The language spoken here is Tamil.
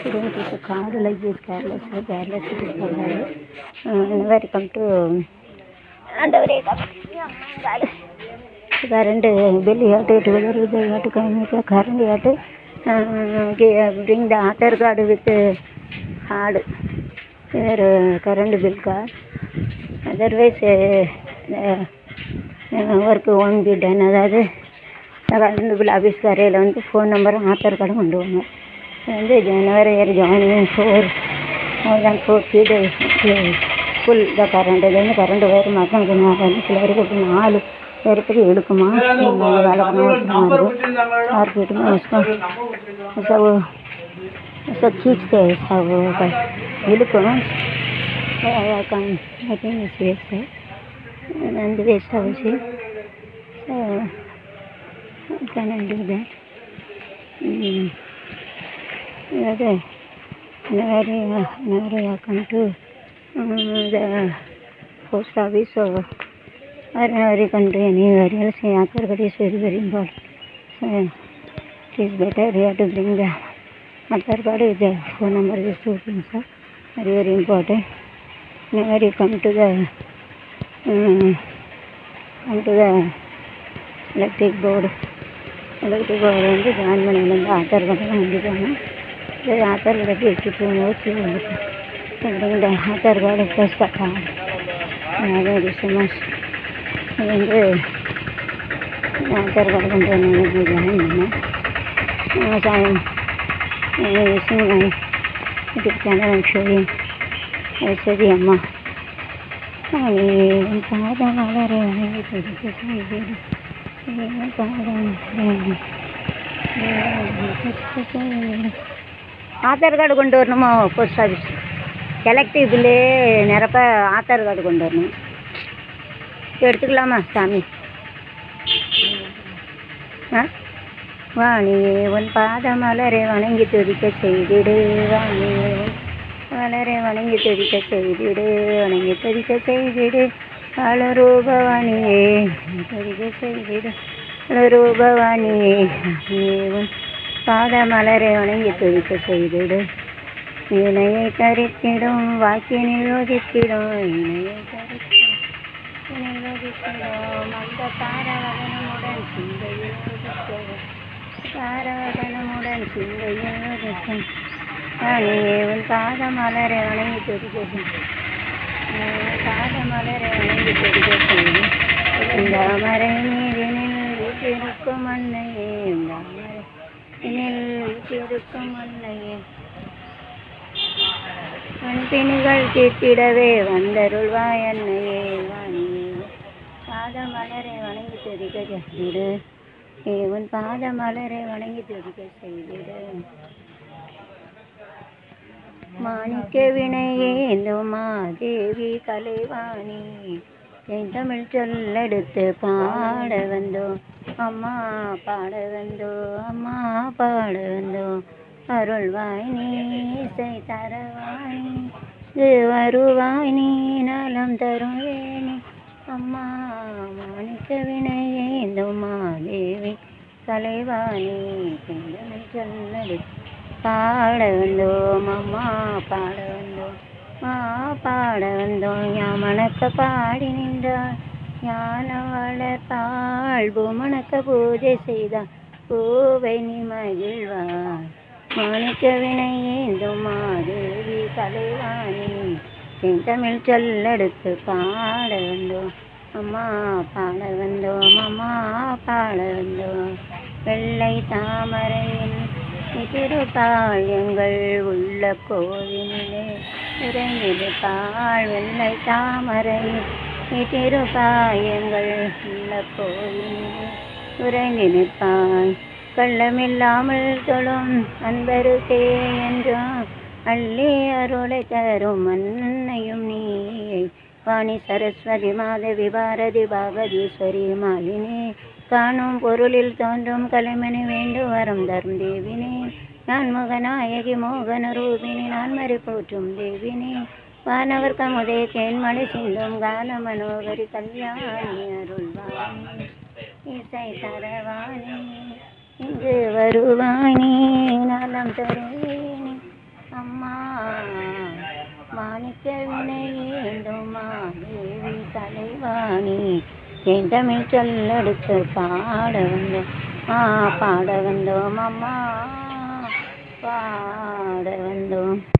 accident with a car like this careless careless பண்ணாரு வெல்கம் டு ஆண்டவரே கரண்ட் பில் ஆட்டு எட்டு கலர் இது ஆட்டு காமிக்க கரண்ட் ஆட்டு bring the Aadhaar card with card your uh, current bill card otherwise uh, uh, work won't be done அதாவது கரண்ட் பில் ஆஃபீஸ் கரையில் வந்து ஃபோன் நம்பரும் ஆதார் கார்டும் கொண்டு வாங்க இது வந்து ஜனவரி year joining four more then four feet full the current இது வந்து கரண்ட் ஒயர் மாதம் கொஞ்சம் சில பேருக்கு நாலு பேருக்கு இழுக்குமா நாங்கள் வேலை பண்ண ஆறு ஃபீட்டுமே सब सब खींचते हैं सब ऊपर இழுக்கும் கண் ஐ திங்க் இஸ் வேஸ்ட் அந்த வேஸ்ட் ஆகுச்சு so can I do that அதாவது never never I come to um, the post office or or every country anywhere else Aadhaar card is very very important so it is better you have to bring the Aadhaar card with the phone number these two things are very very important whenever you come to the um, come to the electric board electric board வந்து ஜாயின் பண்ணிலேருந்து ஆதார் கார்டெல்லாம் வாங்கிக்கோங்க இது ஆதார் கார்டு எடுத்துகிட்டு போகும்போது வந்துட்டு இந்த ஆதார் கார்டு ப்ளஸ் கார்டு அது விஷயமாக இது வந்து ஆதார் கார்டு கொண்டு வந்து ஜாயின் பண்ணேன் சாயம் using YouTube channel I'm showing சரி அம்மா நீ பாதம் வளர வணங்கி கொடுத்து செய்தது பாதம் ஆதார் கார்டு கொண்டு வரணுமா போஸ்ட் ஆஃபீஸ் எலக்ட்ரிக் பில்லு நிரப்ப ஆதார் கார்டு கொண்டு வரணும் எடுத்துக்கலாமா சாமி ஆ வாணி உன் பாத மலரை வணங்கி துதிக்க செய்திடு வாணி மலரை வணங்கி துதிக்க செய்திடு வணங்கி துதிக்க செய்திடு அலரூபவாணியே துதிக்க செய்திடு அலரூபவாணியே உன் பாத மலரை வணங்கி துதிக்க செய்திடு இணையை தரித்திடும் வாக்கினில் ஒதுக்கிடும் இணையை தரித்திடும் இணையில் ஒதுக்கிடும் அந்த தாரவதனமுடன் சிந்தையில் ஒதுக்கிடும் தாரவதனமுடன் சிந்தையில் ஒதுக்கும் அணியே உன் பாத மலரை வணங்கி துதிக்க செய்து பாத மலரை வணங்கி துதிக்க செய்து இந்த மறை நீரினில் வீட்டிருக்கும் அன்னையே இந்த மறை வீட்டிருக்கும் அன்னையே அன்பினிகள் தீர்த்திடவே வந்தருள்வாய் அன்னையே வாணியே பாத மலரை வணங்கி துதிக்க செய்திடு உன் பாத மலரை வணங்கி துதிக்க செய்திடு மாணிக்க வினையேந்துமா தேவி கலைவாணி என் தமிழ் சொல்லெடுத்து பாட வந்தோம் அம்மா பாட வந்தோம் அம்மா பாட வந்தோம் அருள்வாய் நீ இசை தரவாய் நீ வருவாய் நீ நலம் தருவேனி அம்மா மாணிக்க வினையேந்தும் மாதேவி கலைவாணி செந்தமிழ் சொல்லெடுத்து பாட வந்தோம் அம்மா பாட வந்தோம் மா பாட வந்தோம் ஞாமணக்க பாடி நின்றாள் ஞான வளர்த்தாள் பூமணக்க பூஜை செய்தாள் பூவை நீ மகிழ்வாள் மாணிக்க வினையேந்தும் மாதேவி கலைவாணி செந்தமிழ் சொல்லெடுத்து பாட வந்தோம் அம்மா பாட வந்தோம் அம்மா பாட வந்தோம் வெள்ளை தாமரையில் திருப்பாள் எங்கள் உள்ள கோவிலே இறங்கிருப்பாள் வெள்ளை தாமரையில் திருப்பாள் எங்கள் உள்ள கோவிலே உறங்கி நிற்பாள் கள்ளமில்லாமல் தொழும் அன்பருக்கே என்றும் அள்ளி அருளை தரும் அன்னையும் நீயை வாணி சரஸ்வதி மாதவி பாரதி பாகதீஸ்வரி மாலினி காணும் பொருளில் தோன்றும் கலைமணி வேண்டு வரம் தரும் தேவினே நான் முகநாயகி மோகன ரூபினி நான் மறி போற்றும் தேவினே வானவர் கமுதே தேன்மழை சிந்தும் கால மனோகரி கல்யாணி அருள்வாணி இசை தரவாணி இங்கு வருவாணி நலம் தருவேனி என்னை ஏந்துமா தேவி தலைவாணி என் தமிழ் சொல்லெடுத்து பாட வந்தோம் ஆ பாட வந்தோம் அம்மா பாட வந்தோம்